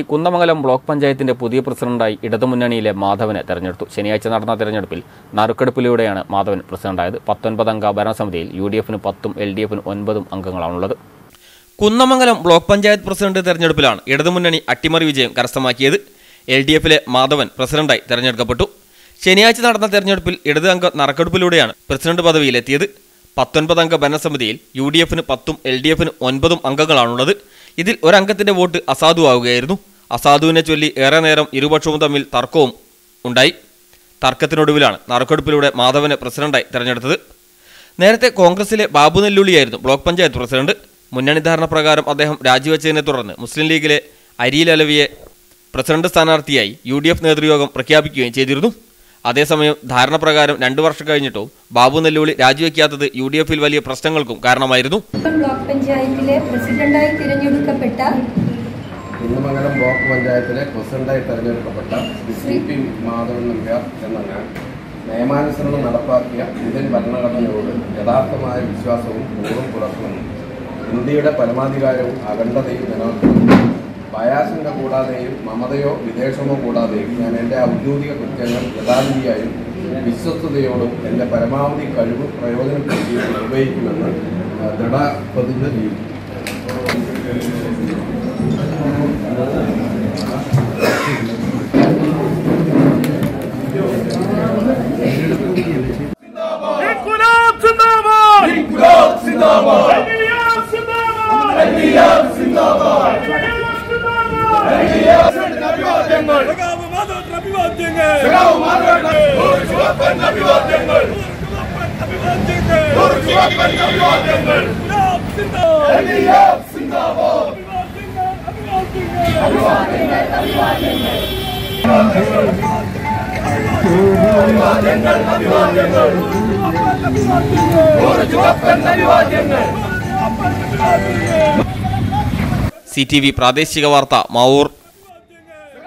ഈ കുന്നമംഗലം ബ്ലോക്ക് പഞ്ചായത്തിന്റെ പുതിയ പ്രസിഡന്റായി ഇടതുമുന്നണിയിലെ മാധവനെ തെരഞ്ഞെടുത്തു ശനിയാഴ്ച നടന്ന തെരഞ്ഞെടുപ്പിൽ നറുക്കെടുപ്പിലൂടെയാണ് മാധവൻ പ്രസിഡന്റായത് പത്തൊൻപത് അംഗ ഭരണസമിതിയിൽ യു ഡി എഫിന് പത്തും എൽ ഡി എഫിന് ഒൻപതും അംഗങ്ങളാണുള്ളത് കുന്നമംഗലം ബ്ലോക്ക് പഞ്ചായത്ത് പ്രസിഡന്റ് തെരഞ്ഞെടുപ്പിലാണ് ഇടതുമുന്നണി അട്ടിമറി വിജയം കരസ്ഥമാക്കിയത് എൽ ഡി എഫിലെ മാധവൻ പ്രസിഡന്റായി തെരഞ്ഞെടുക്കപ്പെട്ടു ശനിയാഴ്ച നടന്ന തെരഞ്ഞെടുപ്പിൽ ഇടത് അംഗ നറുക്കെടുപ്പിലൂടെയാണ് പ്രസിഡന്റ് പദവിയിലെത്തിയത് പത്തൊൻപത് അംഗ ഭരണസമിതിയിൽ യു ഡി എഫിന് പത്തും എൽ ഡി എഫിന് ഒൻപതും അംഗങ്ങളാണുള്ളത് ഇതിൽ ഒരംഗത്തിന്റെ വോട്ട് അസാധുവാകുകയായിരുന്നു അസാധുവിനെ ചൊല്ലി ഏറെ നേരം ഇരുപക്ഷവും തമ്മിൽ തർക്കവും ഉണ്ടായി തർക്കത്തിനൊടുവിലാണ് നറുക്കെടുപ്പിലൂടെ മാധവനെ പ്രസിഡന്റായി തെരഞ്ഞെടുത്തത് നേരത്തെ കോൺഗ്രസിലെ ബാബു നെല്ലുള്ളിയായിരുന്നു ബ്ലോക്ക് പഞ്ചായത്ത് പ്രസിഡന്റ് മുന്നണി ധാരണ പ്രകാരം അദ്ദേഹം രാജിവെച്ചതിനെ തുടർന്ന് മുസ്ലിം ലീഗിലെ അരിയിൽ അലവിയെ പ്രസിഡന്റ് സ്ഥാനാർത്ഥിയായി യു ഡി എഫ് നേതൃയോഗം പ്രഖ്യാപിക്കുകയും ചെയ്തിരുന്നു അതേസമയം ധാരണ പ്രകാരം രണ്ടു വർഷം കഴിഞ്ഞിട്ടും ബാബു നെല്ലുള്ളി രാജിവെക്കാത്തത് യു ഡി എഫിൽ വലിയ പ്രശ്നങ്ങൾക്കും കാരണമായിരുന്നു ബ്ലോക്ക് പഞ്ചായത്തിലെ പ്രസിഡന്റായി തിരഞ്ഞെടുക്കപ്പെട്ട കുന്നമംഗലം ബ്ലോക്ക് പഞ്ചായത്തിലെ പ്രസിഡന്റായി തെരഞ്ഞെടുക്കപ്പെട്ട ശ്രീ സി പി മാധവൻ നമ്പ്യാർ എന്ന ഞാൻ നിയമാനുസരണം നടപ്പാക്കിയ ഇന്ത്യൻ ഭരണഘടനയോട് യഥാർത്ഥമായ വിശ്വാസവും പൂർവ്വം പുലർത്തുമെന്നും ഇന്ത്യയുടെ പരമാധികാരവും അഖണ്ഡതയും നിലനിർത്തുമെന്നും ഭയാശങ്ക കൂടാതെയും മമതയോ വിദേശമോ കൂടാതെയും ഞാൻ എൻ്റെ ഔദ്യോഗിക കൃത്യങ്ങൾ യഥാവിധിയായും വിശ്വസ്തയോടും എൻ്റെ പരമാവധി കഴിവ് പ്രയോജനപ്പെടുത്തി നിർവഹിക്കുമെന്ന് ആ, ദൃഢപ്രതിജ്ഞ ചെയ്യും İnkılap zindabad! İnkılap zindabad! Ehliyet zindabad! Ehliyet zindabad! Ehliyet അഭിവാദ്യങ്ങൾ സഖാവ് മാധവൻ അഭിവാദ്യങ്ങൾ സഖാവ് മാധവൻ ചുവപ്പൻ അഭിവാദ്യങ്ങൾ ചുവപ്പൻ അഭിവാദ്യങ്ങൾ എൽഡിഎഫ് സിന്ദാബാദ് അഭിവാദ്യങ്ങൾ അഭിവാദ്യങ്ങൾ അഭിവാദ്യങ്ങൾ അഭിവാദ്യങ്ങൾ ചുവപ്പൻ അഭിവാദ്യങ്ങൾ സി ടി വി പ്രാദേശിക വാർത്ത മാവൂർ